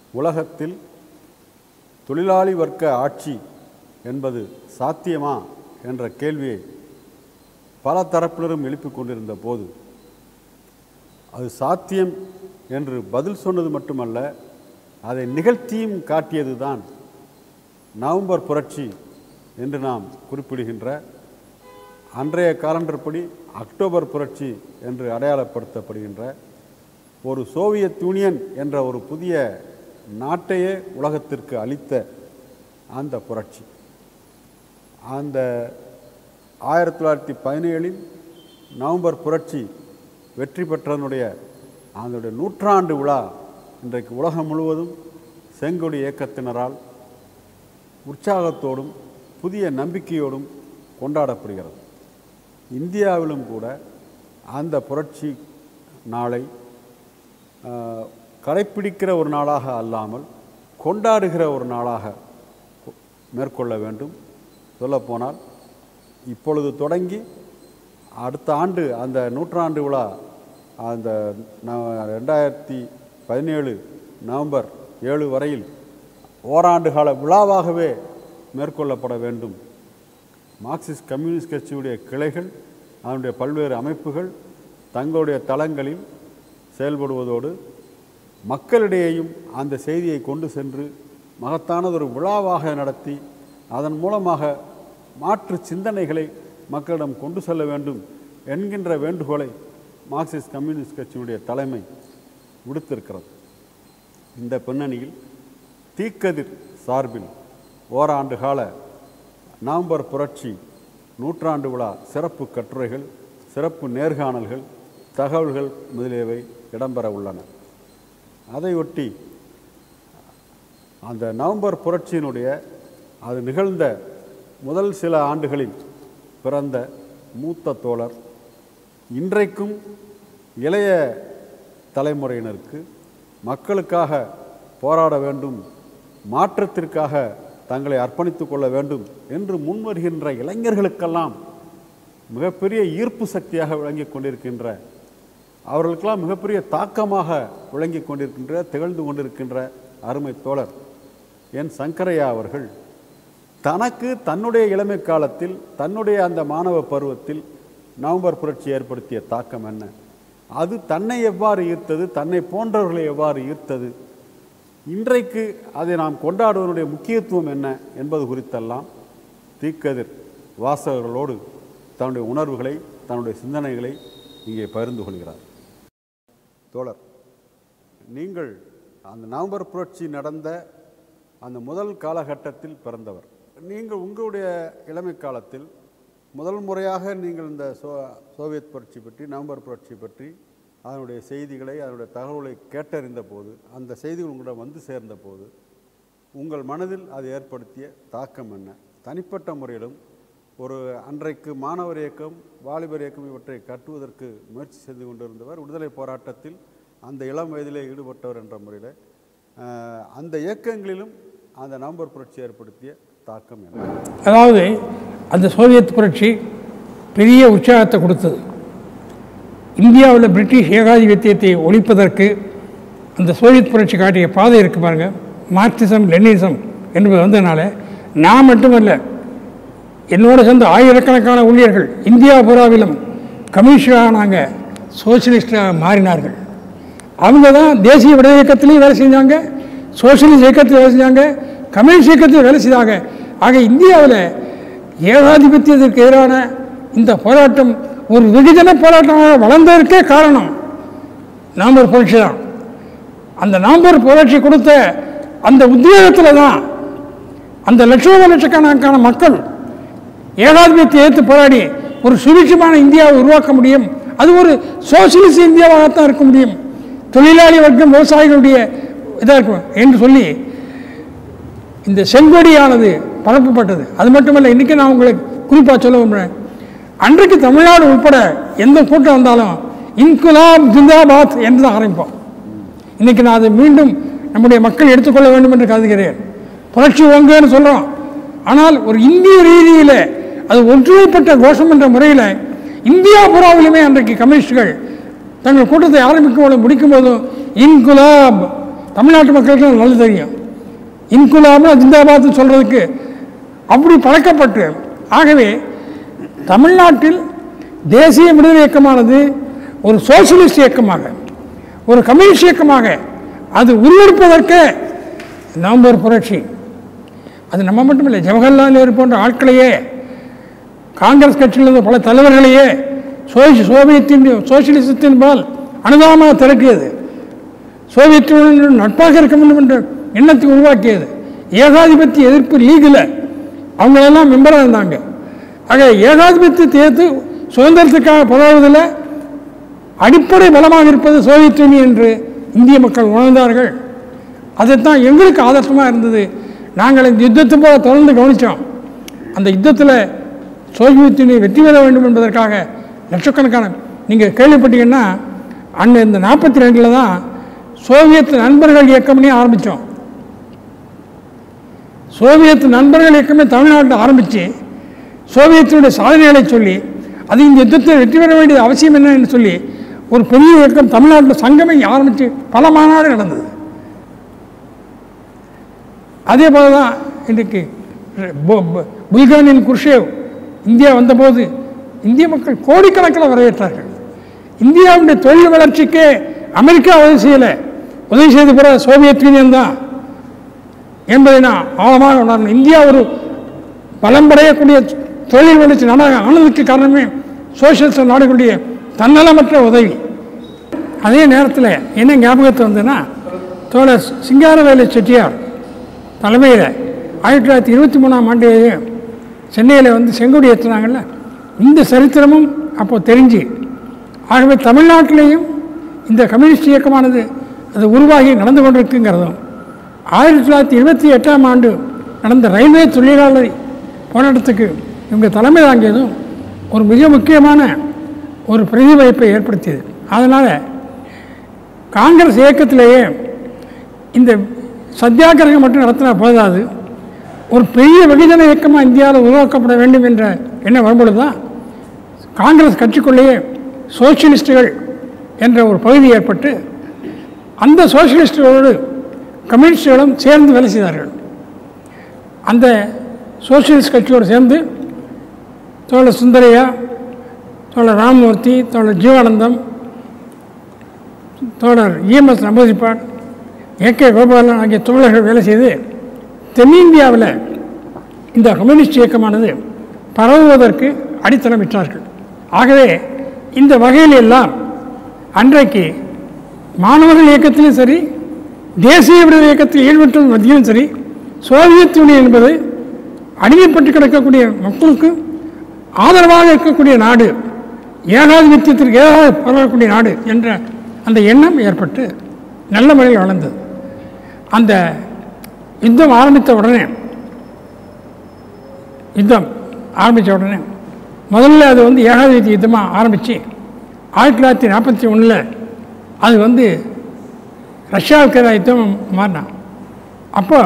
உலகத்தில் தொழிலாளி வர்க்க ஆட்சி என்பது சாத்தியமா என்ற கேள்வியை பல தரப்பினரும் எழுப்பிக் கொண்டிருந்த போது அது சாத்தியம் என்று பதில் சொன்னது மட்டுமல்ல அதை நிகழ்த்தியும் காட்டியது தான் நவம்பர் புரட்சி என்று நாம் குறிப்பிடுகின்ற அன்றைய காலண்டர் படி அக்டோபர் புரட்சி என்று அடையாளப்படுத்தப்படுகின்ற ஒரு சோவியத் யூனியன் என்ற ஒரு புதிய நாட்டையே உலகத்திற்கு அளித்த அந்த புரட்சி அந்த ஆயிரத்தி தொள்ளாயிரத்தி பதினேழில் நவம்பர் புரட்சி வெற்றி பெற்றதனுடைய அதனுடைய நூற்றாண்டு விழா இன்றைக்கு உலகம் முழுவதும் செங்கொடி இயக்கத்தினரால் உற்சாகத்தோடும் புதிய நம்பிக்கையோடும் கொண்டாடப்படுகிறது இந்தியாவிலும் கூட அந்த புரட்சி நாளை ஆஹ், கடைப்பிடிக்கிற ஒரு நாளாக அல்லாமல் கொண்டாடுகிற ஒரு நாளாக கொ- மேற்கொள்ள வேண்டும் சொல்லப்போனால் இப்பொழுது தொடங்கி அடுத்த ஆண்டு அந்த நூற்றாண்டு விழா அந்த ந- ரெண்டாயிரத்தி பதினேழு நவம்பர் ஏழு வரையில் ஓராண்டு கால விழாவாகவே மேற்கொள்ளப்பட வேண்டும் மார்க்சிஸ்ட் கம்யூனிஸ்ட் கட்சியுடைய கிளைகள் அதனுடைய பல்வேறு அமைப்புகள் தங்களுடைய தளங்களில் செயல்படுவதோடு மக்களிடையேயும் அந்த செய்தியை கொண்டு சென்று மகத்தானதொரு விழாவாக நடத்தி அதன் மூலமாக மாற்று சிந்தனைகளை மக்களிடம் கொண்டு செல்ல வேண்டும் என்கின்ற வேண்டுகோளை மார்க்சிஸ்ட் கம்யூனிஸ்ட் கட்சியினுடைய தலைமை விடுத்திருக்கிறது இந்த பின்னணியில் தீக்கதிர் சார்பில் ஓராண்டு கால நவம்பர் புரட்சி நூற்றாண்டு விழா சிறப்பு கட்டுரைகள் சிறப்பு நேர்காணல்கள் தகவல்கள் முதலியவை இடம்பெற உள்ளன அதையொட்டி அந்த நவம்பர் புரட்சியினுடைய அது நிகழ்ந்த முதல் சில ஆண்டுகளில் பிறந்த மூத்த தோழர் இன்றைக்கும் இளைய தலைமுறையினருக்கு மக்களுக்காக போராட வேண்டும் மாற்றத்திற்காக தங்களை அர்ப்பணித்துக் கொள்ள வேண்டும் என்று முன்வருகின்ற இளைஞர்களுக்கெல்லாம் மிகப்பெரிய ஈர்ப்பு சக்தியாக விளங்கிக் கொண்டிருக்கின்ற அவர்களுக்கெல்லாம் மிகப்பெரிய தாக்கமாக விளங்கிக் கொண்டிருக்கின்ற திகழ்ந்து கொண்டிருக்கின்ற அருமை தோழர் என் சங்கரையா அவர்கள் தனக்கு தன்னுடைய இளமை காலத்தில் தன்னுடைய அந்த மாணவ பருவத்தில் நவம்பர் புரட்சி ஏற்படுத்திய தாக்கம் என்ன அது தன்னை எவ்வாறு ஈர்த்தது தன்னை போன்றவர்களை எவ்வாறு ஈர்த்தது இன்றைக்கு அதை நாம் கொண்டாடுவதனுடைய முக்கியத்துவம் என்ன என்பது குறித்தெல்லாம் தீக்கதிர் வாசகர்களோடு தன்னுடைய உணர்வுகளை தன்னுடைய சிந்தனைகளை இங்கே பகிர்ந்து கொள்கிறார் தோழர் நீங்கள் அந்த நவம்பர் புரட்சி நடந்த அந்த முதல் காலகட்டத்தில் பிறந்தவர் நீங்கள் உங்களுடைய இளமை காலத்தில் முதல் முறையாக நீங்கள் இந்த சோ சோவியத் புரட்சி பற்றி நவம்பர் புரட்சி பற்றி அதனுடைய செய்திகளை அதனுடைய தகவலை கேட்டறிந்த போது அந்த செய்திகள் உங்களிடம் வந்து சேர்ந்த போது உங்கள் மனதில் அது ஏற்படுத்திய தாக்கம் என்ன தனிப்பட்ட முறையிலும் ஒரு அன்றைக்கு மாணவர் இயக்கம் வாலிபர் இயக்கம் இவற்றை கட்டுவதற்கு முயற்சி செய்து கொண்டிருந்தவர் விடுதலை போராட்டத்தில் அந்த இளம் வயதிலே ஈடுபட்டவர் என்ற முறையில் அஹ், அந்த இயக்கங்களிலும் அந்த நவம்பர் புரட்சி ஏற்படுத்திய தாக்கம் என்ன அதாவது அந்த சோவியத் புரட்சி பெரிய உற்சாகத்தை கொடுத்தது இந்தியாவில் பிரிட்டிஷ் ஏகாதிபத்தியத்தை ஒழிப்பதற்கு அந்த சோவியத் புரட்சி காட்டிய பாதை இருக்கு பாருங்க மார்க்சிசம் லெனிசம் என்பது வந்ததுனால நான் மட்டுமல்ல என்னோட சேர்ந்த ஆயிரக்கணக்கான ஊழியர்கள் இந்தியா பூராவிலும் கம்யூனிஸ்டாக நாங்கள் சோசியலிஸ்டாக மாறினார்கள் அவங்க தான் தேசிய விடுதலை இயக்கத்திலையும் வேலை செஞ்சாங்க சோசியலிஸ்ட் இயக்கத்தில் வேலை செஞ்சாங்க கம்யூனிஸ்ட் இயக்கத்தில் வேலை செய்தாங்க ஆக இந்தியாவில் ஏகாதிபத்தியத்திற்கு எதிரான இந்த போராட்டம் ஒரு வெகுஜன போராட்டமாக வளர்ந்ததற்கே காரணம் நவம்பர் புரட்சி தான் அந்த நவம்பர் புரட்சி கொடுத்த அந்த உத்வேகத்தில் தான் அந்த லட்சோப லட்சக்கணக்கான மக்கள் ஏகாதிபத்திய ஏற்று போராடி ஒரு சுபிட்சமான இந்தியாவை உருவாக்க முடியும் அது ஒரு சோசியலிச இந்தியாவாகத்தான் இருக்க முடியும் தொழிலாளி வர்க்கம் விவசாயிகளுடைய இதாக இருக்கும் என்று சொல்லி இந்த செங்கொடியானது பரப்பப்பட்டது அது மட்டுமல்ல இன்றைக்கி நான் உங்களுக்கு குறிப்பாக சொல்ல விரும்புகிறேன் அன்றைக்கு தமிழ்நாடு உட்பட எந்த கூட்டம் வந்தாலும் இன்குலாப் ஜிந்தாபாத் என்று தான் ஆரம்பிப்போம் இன்றைக்கி நான் அதை மீண்டும் நம்முடைய மக்கள் எடுத்துக்கொள்ள வேண்டும் என்று கருதுகிறேன் புரட்சி ஓங்குன்னு சொல்கிறோம் ஆனால் ஒரு இந்திய ரீதியில் அது ஒன்றிணைப்பட்ட கோஷம் என்ற முறையில் இந்தியா பூராவிலுமே அன்றைக்கு கம்யூனிஸ்டுகள் தங்கள் கூட்டத்தை ஆரம்பிக்கும் போது முடிக்கும் போதும் இன்குலாப் தமிழ்நாட்டு மக்களுக்கு அது நல்லா தெரியும் இன்குலாபா ஜிந்தாபாத் சொல்கிறதுக்கு அப்படி பழக்கப்பட்டு ஆகவே தமிழ்நாட்டில் தேசிய விடுதலை இயக்கமானது ஒரு சோசியலிஸ்ட் இயக்கமாக ஒரு கம்யூனிஸ்ட் இயக்கமாக அது உருவெடுப்பதற்கு நவம்பர் புரட்சி அது நம்ம மட்டும் இல்லை ஜவஹர்லால் நேரு போன்ற ஆட்களையே காங்கிரஸ் கட்சியில் இருந்த பல தலைவர்களையே சோசி சோவியத்தின் சோசியலிசத்தின் பால் அனுதாபமாக திரட்டியது சோவியத்துடன் நட்பாக இருக்க வேண்டும் என்ற எண்ணத்தை உருவாக்கியது ஏகாதிபத்திய எதிர்ப்பு லீகில் அவங்களெல்லாம் மெம்பராக இருந்தாங்க ஆக ஏகாதிபத்தியத்தை ஏற்று சுதந்திரத்துக்காக போராடுவதில் அடிப்படை பலமாக இருப்பது சோவியத் யூனியன் என்று இந்திய மக்கள் உணர்ந்தார்கள் அதுதான் எங்களுக்கு ஆதர்சமாக இருந்தது நாங்கள் இந்த யுத்தத்தை போல தொடர்ந்து கவனித்தோம் அந்த யுத்தத்தில் சோவியத் யூனியன் வெற்றி பெற வேண்டும் என்பதற்காக லட்சக்கணக்கான நீங்கள் கேள்விப்பட்டீங்கன்னா அண்ணன் இந்த நாற்பத்தி ரெண்டில் தான் சோவியத் நண்பர்கள் இயக்கம்னே ஆரம்பித்தோம் சோவியத் நண்பர்கள் இயக்கமே தமிழ்நாட்டில் ஆரம்பித்து சோவியத்தினுடைய சாதனைகளை சொல்லி அது இந்த யுத்தத்தில் வெற்றி பெற வேண்டியது அவசியம் என்னன்னு சொல்லி ஒரு பெரிய இயக்கம் தமிழ்நாட்டில் சங்கமே ஆரம்பித்து பல மாநாடு நடந்தது அதே போல தான் இன்றைக்கு பு- பு- புல்கானின் குர்ஷேவ் இந்தியா வந்தபோது இந்திய மக்கள் கோடிக்கணக்கில் வரவேற்றார்கள் இந்தியாவுடைய தொழில் வளர்ச்சிக்கு அமெரிக்கா உதவி செய்யலை உதவி செய்த பிற சோவியத் யூனியன் தான் என்பதை நான் ஆழமாக உணரணும் இந்தியா ஒரு பலம் படையக்கூடிய தொழில் வளர்ச்சி நாடாக ஆனதுக்கு காரணமே சோசியலிச நாடுகளுடைய தன்னலமற்ற உதவி அதே நேரத்தில் என்ன ஞாபகத்து வந்ததுன்னா தோழர் சிங்காரவேலு செட்டியார் தலைமையில் ஆயிரத்தி தொள்ளாயிரத்தி இருபத்தி மூணாம் ஆண்டு சென்னையில் வந்து செங்கோடி ஏற்றினாங்கல்ல இந்த சரித்திரமும் அப்போ தெரிஞ்சு ஆகவே தமிழ்நாட்டிலேயும் இந்த கம்யூனிஸ்ட் இயக்கமானது அது உருவாகி நடந்து கொண்டிருக்குங்கிறதும் ஆயிரத்தி தொள்ளாயிரத்தி இருபத்தி எட்டாம் ஆண்டு நடந்த ரயில்வே தொழிலாளர் போராட்டத்துக்கு இவங்க தலைமை தாங்கியதும் ஒரு மிக முக்கியமான ஒரு பிரதிபலிப்பை ஏற்படுத்தியது அதனால் காங்கிரஸ் இயக்கத்திலேயே இந்த சத்தியாகிரகம் மட்டும் நடத்தினா போதாது ஒரு பெரிய வெகுஜன இயக்கமாக இந்தியாவில் உருவாக்கப்பட வேண்டும் என்ற எண்ணம் வரும்பொழுது தான் காங்கிரஸ் கட்சிக்குள்ளேயே சோசியலிஸ்டுகள் என்ற ஒரு பகுதி ஏற்பட்டு அந்த சோசியலிஸ்டுகளோடு கம்யூனிஸ்டுகளும் சேர்ந்து வேலை செய்தார்கள் அந்த சோசியலிஸ்ட் கட்சியோடு சேர்ந்து தோழர் சுந்தரையா தோழர் ராமமூர்த்தி தோழர் ஜீவானந்தம் தோழர் E M S Namboodiripad A K Gopalan ஆகிய தோழர்கள் வேலை செய்து தென்னிந்தியாவில் இந்த கம்யூனிஸ்ட் இயக்கமானது பரவுவதற்கு அடித்தளமிட்டார்கள் ஆகவே இந்த வகையில் எல்லாம் அன்றைக்கு மாணவர்கள் இயக்கத்திலும் சரி தேசிய விடுதலை இயக்கத்தில் ஈடுபட்ட மத்தியிலும் சரி சோவியத் யூனியன் என்பது அடிமைப்பட்டு கிடக்கக்கூடிய மக்களுக்கு ஆதரவாக இருக்கக்கூடிய நாடு ஏகாதிபத்தியத்திற்கு எதிராக போராடக்கூடிய நாடு என்ற அந்த எண்ணம் ஏற்பட்டு நல்ல முறையில் வளர்ந்தது அந்த யுத்தம் ஆரம்பித்த உடனே யுத்தம் ஆரம்பித்த உடனே முதல்ல அது வந்து ஏகாதிபத்திய யுத்தமாக ஆரம்பித்து ஆயிரத்தி தொள்ளாயிரத்தி நாற்பத்தி ஒன்றில் அது வந்து ரஷ்யாவுக்கு எதிராக யுத்தம் மாறினான் அப்போ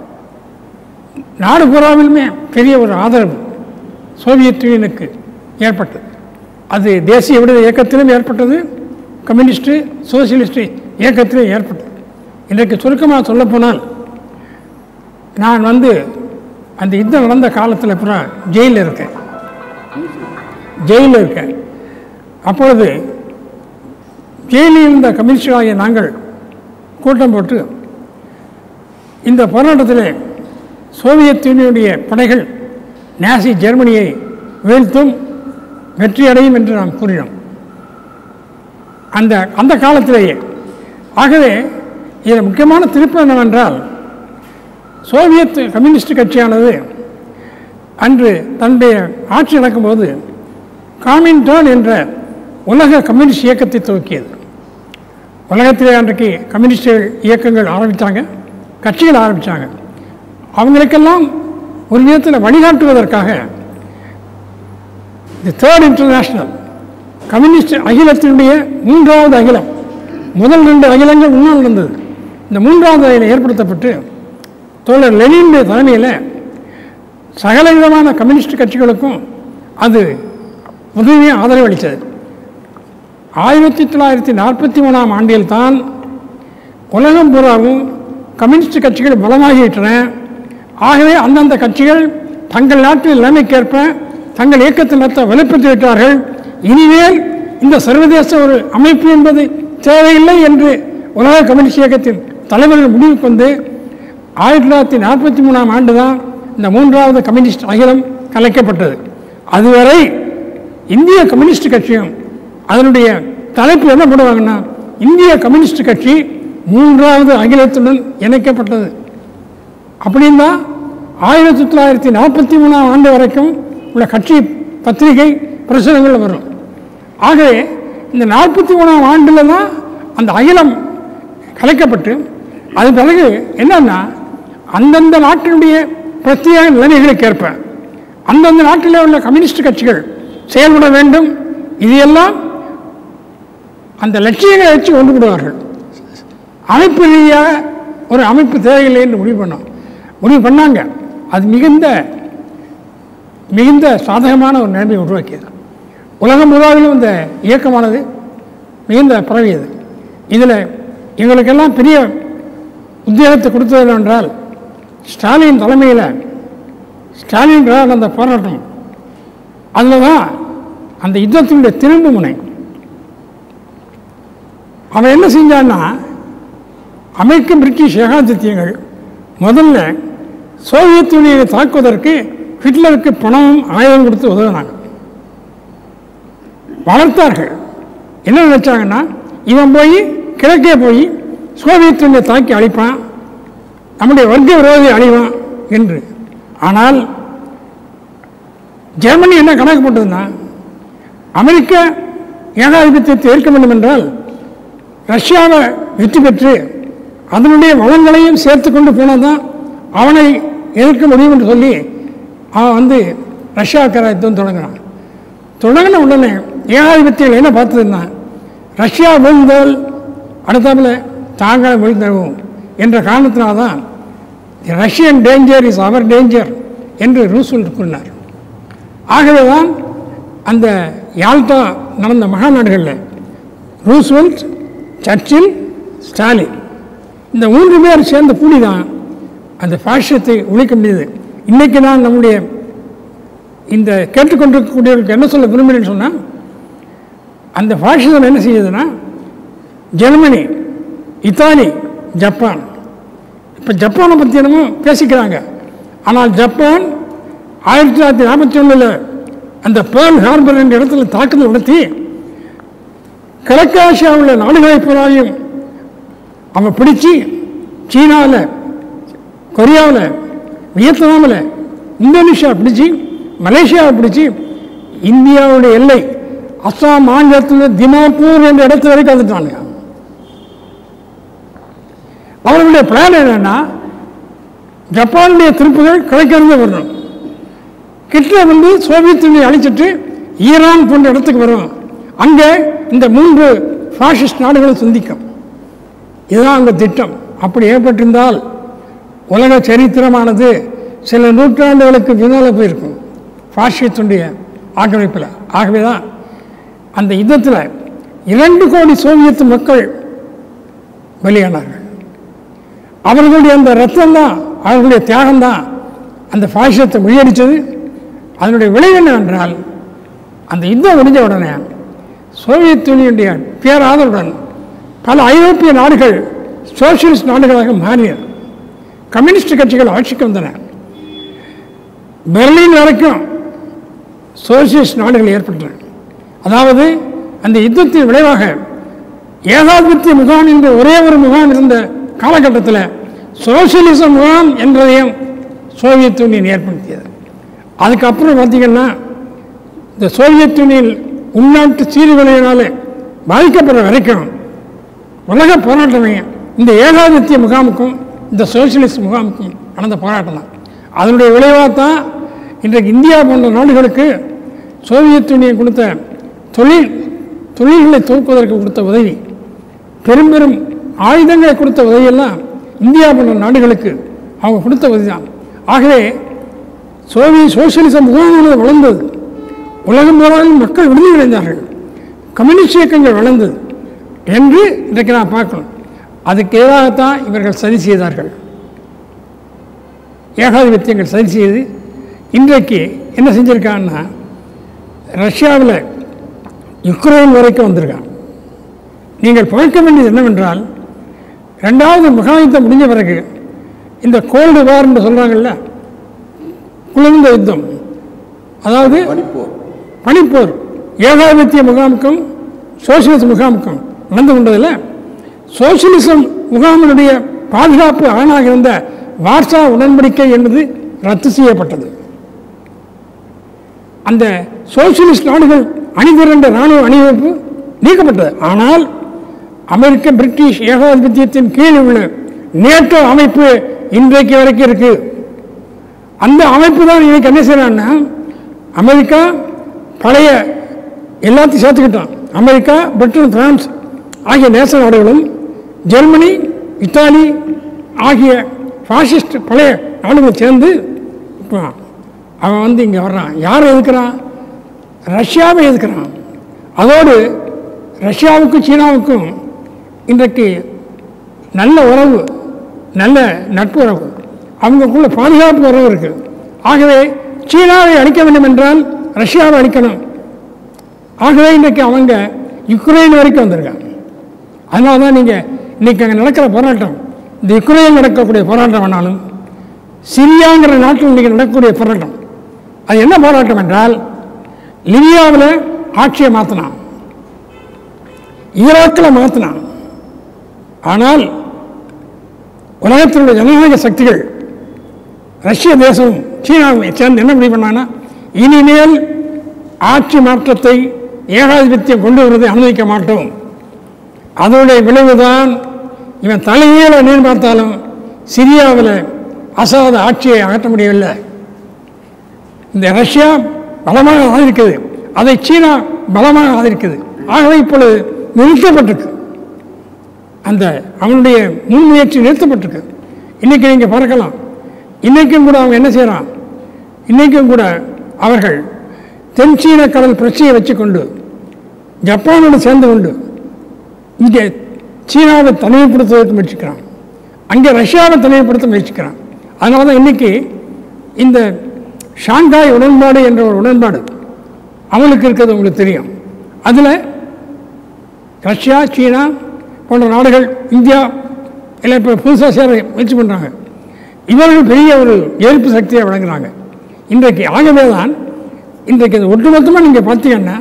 நாடு பூராவிலுமே பெரிய ஒரு ஆதரவு சோவியத் யூனியனுக்கு ஏற்பட்டது அது தேசிய விடுதலை இயக்கத்திலும் ஏற்பட்டது கம்யூனிஸ்ட்டு சோசியலிஸ்ட் இயக்கத்திலும் ஏற்பட்டது இன்றைக்கு சுருக்கமாக சொல்லப்போனால் நான் வந்து அந்த யுத்தம் நடந்த காலத்தில் அப்புறம் ஜெயிலில் இருக்கேன் ஜெயிலில் இருக்கேன் அப்பொழுது ஜெயிலில் இருந்த கம்யூனிஸ்டாகிய நாங்கள் கூட்டம் போட்டு இந்த போராட்டத்தில் சோவியத் யூனியனுடைய படைகள் நாசி ஜெர்மனியை வீழ்த்தும் வெற்றி அடையும் என்று நாம் கூறினோம் அந்த அந்த காலத்திலேயே ஆகவே இதில் முக்கியமான திருப்பம் என்னவென்றால் சோவியத் கம்யூனிஸ்ட் கட்சியானது அன்று தன்னுடைய ஆட்சி நடக்கும்போது காமின்டான் என்ற உலக கம்யூனிஸ்ட் இயக்கத்தை துவக்கியது உலகத்திலே அன்றைக்கு கம்யூனிஸ்ட் இயக்கங்கள் ஆரம்பித்தாங்க கட்சிகள் ஆரம்பித்தாங்க அவங்களுக்கெல்லாம் ஒரு விதத்தில் வழிகாட்டுவதற்காக தி தேர்ட் இன்டர்நேஷ்னல் கம்யூனிஸ்ட் அகிலத்தினுடைய மூன்றாவது அகிலம் முதல் ரெண்டு அகிலங்கள் முன்னால் நடந்தது இந்த மூன்றாவது அகிலம் ஏற்படுத்தப்பட்டு தோழர் லெனினுடைய தலைமையில் சகல விதமான கம்யூனிஸ்ட் கட்சிகளுக்கும் அது உதவியும் ஆதரவு அளித்தது ஆயிரத்தி தொள்ளாயிரத்தி நாற்பத்தி மூணாம் ஆண்டில் தான் உலகம் பூராவும் கம்யூனிஸ்ட் கட்சிகள் பலமாகிவிட்டன ஆகவே அந்தந்த கட்சிகள் தங்கள் நாட்டின் நிலைமைக்கேற்ப தங்கள் இயக்கத்தை நடத்த வலுப்பெற்று விட்டார்கள் இனிமேல் இந்த சர்வதேச ஒரு அமைப்பு என்பது தேவையில்லை என்று உலக கம்யூனிஸ்ட் இயக்கத்தின் தலைவர்கள் முடிவுக்கு வந்து ஆயிரத்தி தொள்ளாயிரத்தி நாற்பத்தி மூணாம் ஆண்டு தான் இந்த மூன்றாவது கம்யூனிஸ்ட் அகிலம் கலைக்கப்பட்டது அதுவரை இந்திய கம்யூனிஸ்ட் கட்சியும் அதனுடைய தலைப்பு என்ன பண்ணுவாங்கன்னா இந்திய கம்யூனிஸ்ட் கட்சி மூன்றாவது அகிலத்துடன் இணைக்கப்பட்டது அப்படின்னா ஆயிரத்தி தொள்ளாயிரத்தி நாற்பத்தி மூணாம் ஆண்டு வரைக்கும் உள்ள கட்சி பத்திரிகை பிரசுரங்கள் வரும் ஆகவே இந்த நாற்பத்தி மூணாம் ஆண்டில் தான் அந்த அகிலம் கலைக்கப்பட்டு அது பிறகு என்னன்னா அந்தந்த நாட்டினுடைய பிரத்யேக நிலைமைகளுக்கு ஏற்ப அந்தந்த நாட்டில் உள்ள கம்யூனிஸ்ட் கட்சிகள் செயல்பட வேண்டும் இது எல்லாம் அந்த லட்சியங்களை வச்சு கொண்டு விடுவார்கள் அமைப்பு ரீதியாக ஒரு அமைப்பு தேவையில்லை என்று முடிவு பண்ணோம் முடிவு பண்ணாங்க அது மிகுந்த மிகுந்த சாதகமான ஒரு நிலைமையை உருவாக்கியது உலகம் முழுவதிலும் இந்த இயக்கமானது மிகுந்த பரவியது இதில் எங்களுக்கெல்லாம் பெரிய உத்தியோகத்தை கொடுத்தது என்னவென்றால் ஸ்டாலின் தலைமையில் ஸ்டாலின் அந்த போராட்டம் அதில் தான் அந்த யுத்தத்தினுடைய திரும்பு முனை அவன் என்ன செஞ்சான்னா அமெரிக்க பிரிட்டிஷ் ஏகாதித்யங்கள் முதல்ல சோவியத் யூனியனை தாக்குவதற்கு ஹிட்லருக்கு பணமும் ஆயுதம் கொடுத்து உதவினாங்க வளர்த்தார்கள் என்ன நினைச்சாங்கன்னா இவன் போய் கிழக்கே போய் சோவியத் யூனியை தாக்கி அழிப்பான் நம்முடைய வர்க்க விரோதி அழிவான் என்று ஆனால் ஜெர்மனி என்ன கணக்கு போட்டதுன்னா அமெரிக்க ஏகாதிபத்தியத்தை ஏற்க வேண்டும் என்றால் ரஷ்யாவை வெற்றி பெற்று அதனுடைய வளங்களையும் சேர்த்து கொண்டு போனால் தான் அவனை எதிர்க்க முடியும் என்று சொல்லி அவன் வந்து ரஷ்யாவுக்கார யுத்தம் தொடங்கினான் தொடங்கின உடனே ஏகாதிபத்தியம் என்ன பார்த்ததுன்னா ரஷ்யா வீழ்ந்தால் அடுத்தாப்புல தாங்கள் வீழ்ந்தவும் என்ற காரணத்தினால தான் Russian danger is our danger என்று ரூஸ்வெல்ட் கூறினார் ஆகவே தான் அந்த யால்டா நடந்த மகாநாடுகளில் ரூஸ்வெல்ட் சர்ச்சில் ஸ்டாலின் இந்த மூன்று பேர் சேர்ந்த கூடி தான் அந்த பாஷ்யத்தை ஒழிக்க முடியுது இன்றைக்கி நான் நம்முடைய இந்த கேட்டுக்கொண்டிருக்கக்கூடியவர்களுக்கு என்ன சொல்ல விரும்புகிறேன்னு சொன்னால் அந்த பாஷிசம் என்ன செய்யுதுன்னா ஜெர்மனி இத்தாலி ஜப்பான் இப்போ ஜப்பானை பற்றி என்னமோ பேசிக்கிறாங்க ஆனால் ஜப்பான் ஆயிரத்தி தொள்ளாயிரத்தி நாற்பத்தி ஒன்றில் அந்த பேர்ல் ஹார்பர் என்ற இடத்துல தாக்குதல் நடத்தி கிழக்காசியாவில் நாடுகளை பூராவையும் அவன் பிடிச்சி சீனாவில் கொரியாவில் வியட்நாமில் இந்தோனேஷியா பிடிச்சி மலேசியாவை பிடிச்சி இந்தியாவுடைய எல்லை அஸ்ஸாம் மாநிலத்தில் திமாப்பூர் என்ற இடத்து வரைக்கும் வந்துட்டாங்க அவர்களுடைய பிளான் என்னன்னா ஜப்பானுடைய திருப்புகள் கிழக்கிருந்து வரணும் ஹிட்லர் வந்து சோவியத் யூனியனை அழிச்சிட்டு ஈரான் போன்ற இடத்துக்கு வரும் அங்கே இந்த மூன்று பாசிஸ்ட் நாடுகளும் சந்திக்கும் இதுதான் அவங்க திட்டம் அப்படி ஏற்பட்டிருந்தால் உலக சரித்திரமானது சில நூற்றாண்டுகளுக்கு பின்னால் போயிருக்கும் பாசியத்துடைய ஆக்கிரமிப்பில் ஆகவே தான் அந்த யுத்தத்தில் இரண்டு கோடி சோவியத் மக்கள் பலியானார்கள் அவர்களுடைய அந்த ரத்தம் தான் அவர்களுடைய தியாகம் தான் அந்த பாசியத்தை முறியடித்தது அதனுடைய விளைவு என்னவென்றால் அந்த யுத்தம் முடிஞ்ச உடனே சோவியத் யூனியனுடைய பேராதருடன் பல ஐரோப்பிய நாடுகள் சோசியலிஸ்ட் நாடுகளாக மாறின கம்யூனிஸ்ட் கட்சிகள் ஆட்சிக்கு வந்தன பெர்லின் வரைக்கும் சோசியலிஸ்ட் நாடுகள் ஏற்பட்டன அதாவது அந்த யுத்தத்தின் விளைவாக ஏகாதிபத்திய முகாம் என்ற ஒரே ஒரு முகாம் இருந்த காலகட்டத்தில் சோசியலிச முகாம் என்றதையும் சோவியத் யூனியன் ஏற்படுத்தியது அதுக்கப்புறம் பார்த்தீங்கன்னா இந்த சோவியத் யூனியன் உள்நாட்டு சீர்குலையினால பாதிக்கப்படுற வரைக்கும் உலக போராட்டமே இந்த ஏகாதிபத்திய முகாமுக்கும் இந்த சோசியலிஸ்ட் முகாமுக்கும் நடந்த போராட்டம் தான் அதனுடைய விளைவாக தான் இன்றைக்கு இந்தியா போன்ற நாடுகளுக்கு சோவியத் யூனியன் கொடுத்த தொழில் தொழில்களை துவக்குவதற்கு கொடுத்த உதவி பெரும் பெரும் ஆயுதங்களை கொடுத்த உதவியெல்லாம் இந்தியா போன்ற நாடுகளுக்கு அவங்க கொடுத்த உதவி தான் ஆகவே சோவிய சோசியலிச முகாமானது வளர்ந்தது உலகம் முழுவதும் மக்கள் விடுதலை அடைந்தார்கள் கம்யூனிஸ்ட் இயக்கங்கள் வளர்ந்தது என்று இன்றைக்கு நான் பார்க்கணும் அதுக்கு எதிராகத்தான் இவர்கள் சதி செய்தார்கள் ஏகாதிபத்தியங்கள் சதி செய்து இன்றைக்கு என்ன செஞ்சுருக்காங்கன்னா ரஷ்யாவில் யுக்ரைன் வரைக்கும் வந்திருக்கான் நீங்கள் பார்க்க வேண்டியது என்னவென்றால் ரெண்டாவது மகாயுத்தம் முடிஞ்ச பிறகு இந்த கோல்டு வார் என்று சொல்கிறாங்கல்ல குளிர்ந்த யுத்தம் அதாவது பனிப்போர் பனிப்போர் ஏகாதிபத்திய முகாமுக்கும் சோசியலிச முகாமுக்கும் நடந்து கொண்டதில் சோசியலிசம் முகாமினுடைய பாதுகாப்பு ஆணாக இருந்த வார்சா உடன்படிக்கை என்பது ரத்து செய்யப்பட்டது அந்த சோசியலிஸ்ட் நாடுகள் அணிதிரண்ட இராணுவ அணிவகுப்பு நீக்கப்பட்டது ஆனால் அமெரிக்க பிரிட்டிஷ் ஏகாதிபத்தியத்தின் கீழ் உள்ள நேட்டோ அமைப்பு இன்றைக்கு வரைக்கும் இருக்கு அந்த அமைப்பு தான் இன்னைக்கு என்ன செய்யறான்னா அமெரிக்கா பழைய எல்லாத்தையும் சேர்த்துக்கிட்டான் அமெரிக்கா பிரிட்டன் பிரான்ஸ் ஆகிய நேச நாடுகளும் ஜெர்மனி இத்தாலி ஆகிய ஃபாசிஸ்ட் பழைய நாடுகள் சேர்ந்து இப்போ அவன் வந்து இங்கே வர்றான் யாரை எதுக்குறான் ரஷ்யாவை எதுக்குறான் அதோடு ரஷ்யாவுக்கும் சீனாவுக்கும் இன்றைக்கு நல்ல உறவு நல்ல நட்பு உறவு அவங்களுக்குள்ள பாதுகாப்பு உறவு இருக்குது ஆகவே சீனாவை அழிக்க வேண்டும் என்றால் ரஷ்யாவை அழிக்கணும் ஆகவே இன்றைக்கு அவங்க யுக்ரைன் வரைக்கும் வந்திருக்காங்க அதனால தான் நீங்கள் இன்றைக்கி அங்கே நடக்கிற போராட்டம் இந்த யுக்ரைன் நடக்கக்கூடிய போராட்டம் வேணாலும் சிரியாங்கிற நாட்டில் இன்றைக்கி நடக்கக்கூடிய போராட்டம் அது என்ன போராட்டம் என்றால் லிபியாவில் ஆட்சியை மாற்றினான் ஈராக்கில் மாற்றினான் ஆனால் உலகத்தில் உள்ள ஜனநாயக சக்திகள் ரஷ்ய தேசம் சீனாவும் சேர்ந்து என்ன முடிவு பண்ணாங்கன்னா இனிமேல் ஆட்சி மாற்றத்தை ஏகாதிபத்தியம் கொண்டு வருவதை அனுமதிக்க மாட்டோம் அதனுடைய விளைவுதான் இவன் தலைகீழ நீர் பார்த்தாலும் சிரியாவில் அசாத ஆட்சியை அகற்ற முடியவில்லை இந்த ரஷ்யா பலமாக ஆதரிக்குது அதை சீனா பலமாக ஆதரிக்குது ஆகவே இப்பொழுது நிறுத்தப்பட்டிருக்கு அந்த அவனுடைய முன்முயற்சி நிறுத்தப்பட்டிருக்கு இன்றைக்கி நீங்கள் பார்க்கலாம் இன்றைக்கும் கூட அவங்க என்ன செய்கிறான் இன்றைக்கும் கூட அவர்கள் தென் சீன கடல் பிரச்சனையை வச்சுக்கொண்டு ஜப்பானோடு சேர்ந்து கொண்டு இங்கே சீனாவை தனிமைப்படுத்துவதற்கு முயற்சிக்கிறான் அங்கே ரஷ்யாவை தனிமைப்படுத்த முயற்சிக்கிறான் அதனால தான் இன்றைக்கி இந்த ஷாங்காய் உடன்பாடு என்ற ஒரு உடன்பாடு அவங்களுக்கு இருக்கிறது உங்களுக்கு தெரியும் அதில் ரஷ்யா சீனா போன்ற நாடுகள் இந்தியா இல்லை இப்போ புதுசாக சேர முயற்சி பண்ணுறாங்க இவர்கள் பெரிய ஒரு எதிர்ப்பு சக்தியை வழங்குறாங்க இன்றைக்கு ஆகவே தான் இன்றைக்கு இது ஒட்டுமொத்தமாக நீங்கள் பார்த்தீங்கன்னா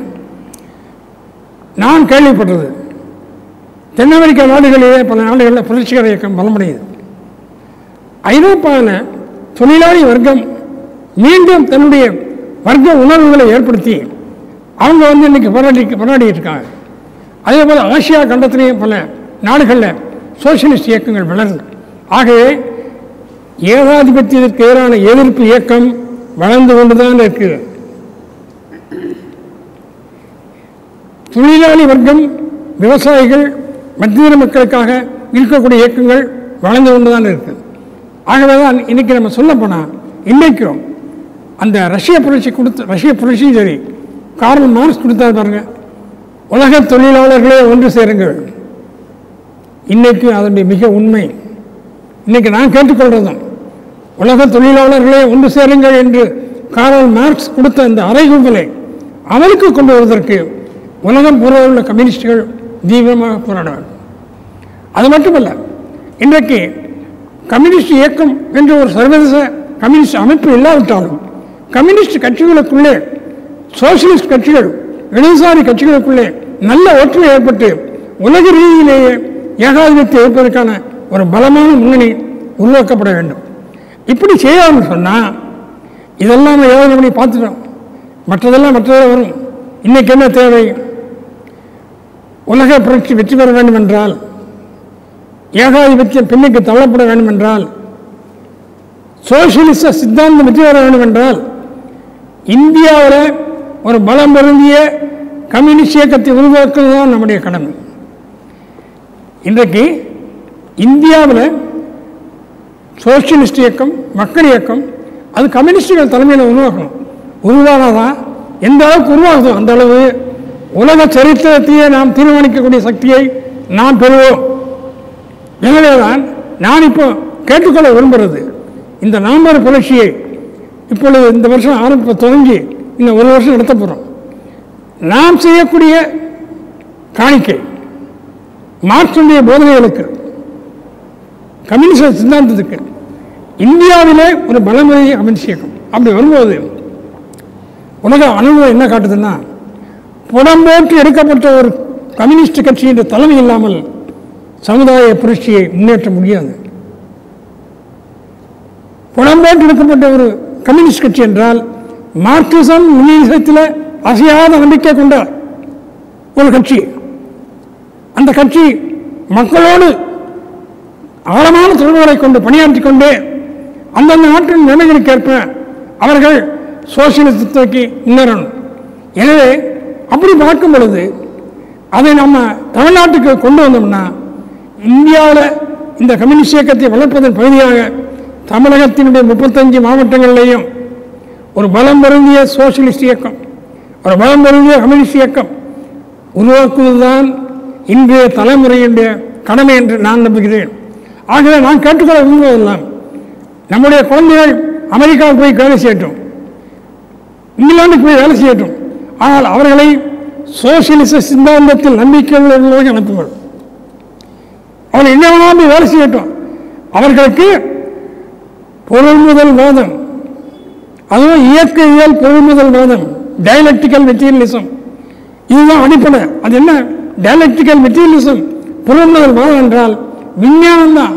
நான் கேள்விப்பட்டது தென் அமெரிக்க நாடுகளிலே பல நாடுகளில் புரட்சிகர இயக்கம் பலமடையுது ஐரோப்பாவில் தொழிலாளி வர்க்கம் மீண்டும் தன்னுடைய வர்க்க உணர்வுகளை ஏற்படுத்தி அவங்க வந்து இன்னைக்கு போராடி போராடிட்டு இருக்காங்க அதே போல் ஆசியா கண்டத்திலேயும் பல நாடுகளில் சோசியலிஸ்ட் இயக்கங்கள் வளருது ஆகவே ஏகாதிபத்தியத்திற்கு எதிரான எதிர்ப்பு இயக்கம் வளர்ந்து கொண்டு தான் இருக்குது தொழிலாளி வர்க்கம் விவசாயிகள் மத்திய மக்களுக்காக இருக்கக்கூடிய இயக்கங்கள் வளர்ந்து கொண்டு தான் இருக்குது ஆகவே தான் இன்றைக்கி நம்ம சொல்ல போனால் இன்றைக்கும் அந்த ரஷ்ய புரட்சி கொடுத்து ரஷ்ய புரட்சியும் சரி கார்ல் மார்க்ஸ் கொடுத்தாரு பாருங்க உலக தொழிலாளர்களே ஒன்று சேருங்கள் இன்னைக்கு அதனுடைய மிக உண்மை இன்னைக்கு நான் கேட்டுக்கொள்றதும் உலக தொழிலாளர்களே ஒன்று சேருங்கள் என்று கார்ல் மார்க்ஸ் கொடுத்த அந்த அறைகூவலை அமலுக்கு கொண்டு வருவதற்கு உலகம் பூரா உள்ள கம்யூனிஸ்டுகள் தீவிரமாக போராட வேண்டும் அது மட்டுமல்ல இன்றைக்கு கம்யூனிஸ்ட் இயக்கம் என்ற ஒரு சர்வதேச கம்யூனிஸ்ட் அமைப்பு இல்லாவிட்டாலும் கம்யூனிஸ்ட் கட்சிகளுக்குள்ளே சோசியலிஸ்ட் கட்சிகள் இடதுசாரி கட்சிகளுக்குள்ளே நல்ல ஒற்றுமை ஏற்பட்டு உலக ரீதியிலேயே ஏகாதிபத்தியம் ஏற்பதற்கான ஒரு பலமான முன்னணி உருவாக்கப்பட வேண்டும் இப்படி செய்யாமல் சொன்னால் இதெல்லாம் நம்ம யோசனை பண்ணி பார்த்துட்டோம் மற்றதெல்லாம் மற்றதே வரும் இன்னைக்கு என்ன தேவை உலக புரட்சி வெற்றி பெற வேண்டும் என்றால் ஏகாதிபத்தியம் பின்னுக்கு தள்ளப்பட வேண்டும் என்றால் சோசியலிச சித்தாந்தம் வெற்றி பெற வேண்டும் என்றால் இந்தியாவில் ஒரு பலம் பொருந்திய கம்யூனிஸ்ட் இயக்கத்தை உருவாக்குவது தான் நம்முடைய கடமை இன்றைக்கு இந்தியாவில் சோசியலிஸ்ட் இயக்கம் மக்கள் இயக்கம் அது கம்யூனிஸ்டுகள் தலைமையில் உருவாக்கணும் உருவானாதான் எந்த அளவுக்கு உருவாகுதோ அந்த அளவு உலக சரித்திரத்தையே நாம் தீர்மானிக்கக்கூடிய சக்தியை நாம் பெறுவோம் எனவேதான் நான் இப்போ கேட்டுக்கொள்ள விரும்புகிறது இந்த நவம்பர் புரட்சியை இப்பொழுது இந்த வருஷம் ஆரம்ப தொடங்கி இன்னும் ஒரு வருஷம் நடத்த போகிறோம் நாம் செய்யக்கூடிய காணிக்கை மார்க்சுடைய போதனைகளுக்கு கம்யூனிஸ்ட் சித்தாந்தத்துக்கு இந்தியாவிலே ஒரு பலமுறையை கம்யூனிஸ்ட் இயக்கம் அப்படி வரும்போது உலக அனுபவம் என்ன காட்டுதுன்னா புடம்போட்டு எடுக்கப்பட்ட ஒரு கம்யூனிஸ்ட் கட்சியின் தலைமை இல்லாமல் சமுதாய புரட்சியை முன்னேற்ற முடியாது புடம்போட்டு எடுக்கப்பட்ட ஒரு கம்யூனிஸ்ட் கட்சி என்றால் மார்க்சிசம் முன்னேற்றத்தில் அசையாத நம்பிக்கை கொண்ட ஒரு கட்சி அந்த கட்சி மக்களோடு ஆழமான தொடர்புகளை கொண்டு பணியாற்றிக் கொண்டு அந்தந்த நாட்டின் நிலைமைகளுக்கேற்ப அவர்கள் சோசியலிசத்துக்கு முன்னேறணும் எனவே அப்படி பார்க்கும் பொழுது அதை நம்ம தமிழ்நாட்டுக்கு கொண்டு வந்தோம்னா இந்தியாவில் இந்த கம்யூனிஸ்ட் இயக்கத்தை வளர்ப்பதன் பகுதியாக தமிழகத்தினுடைய முப்பத்தஞ்சு மாவட்டங்களிலேயும் ஒரு பலம் பொருந்திய சோசியலிஸ்ட் இயக்கம் ஒரு பலம் பொருந்திய கம்யூனிஸ்ட் இயக்கம் உருவாக்குவதுதான் இன்றைய தலைமுறையினுடைய கடமை என்று நான் நம்புகிறேன் ஆகவே நான் கேட்டுக்கொள்ள விரும்புவதெல்லாம் நம்முடைய குழந்தைகள் அமெரிக்காவுக்கு போய் வேலை செய்யட்டும் இங்கிலாந்துக்கு போய் வேலை செய்யட்டும் ஆனால் அவர்களை சோசியலிச சித்தாந்தத்தில் நம்பிக்கை உள்ளவர்களுக்கு அனுப்புங்கள் அவர்கள் என்ன வேணாலும் போய் வேலை செய்யட்டும் அவர்களுக்கு பொருள் முதல் வாதம் அதுவும் இயற்கையியல் பொருள் முதல் வாதம் டயலக்டிக்கல் மெட்டீரியலிசம் இதுதான் அடிப்படை அது என்ன டயலக்டிக்கல் மெட்டீரியலிசம் பொருள் முதல் வாதம் என்றால் விஞ்ஞானம் தான்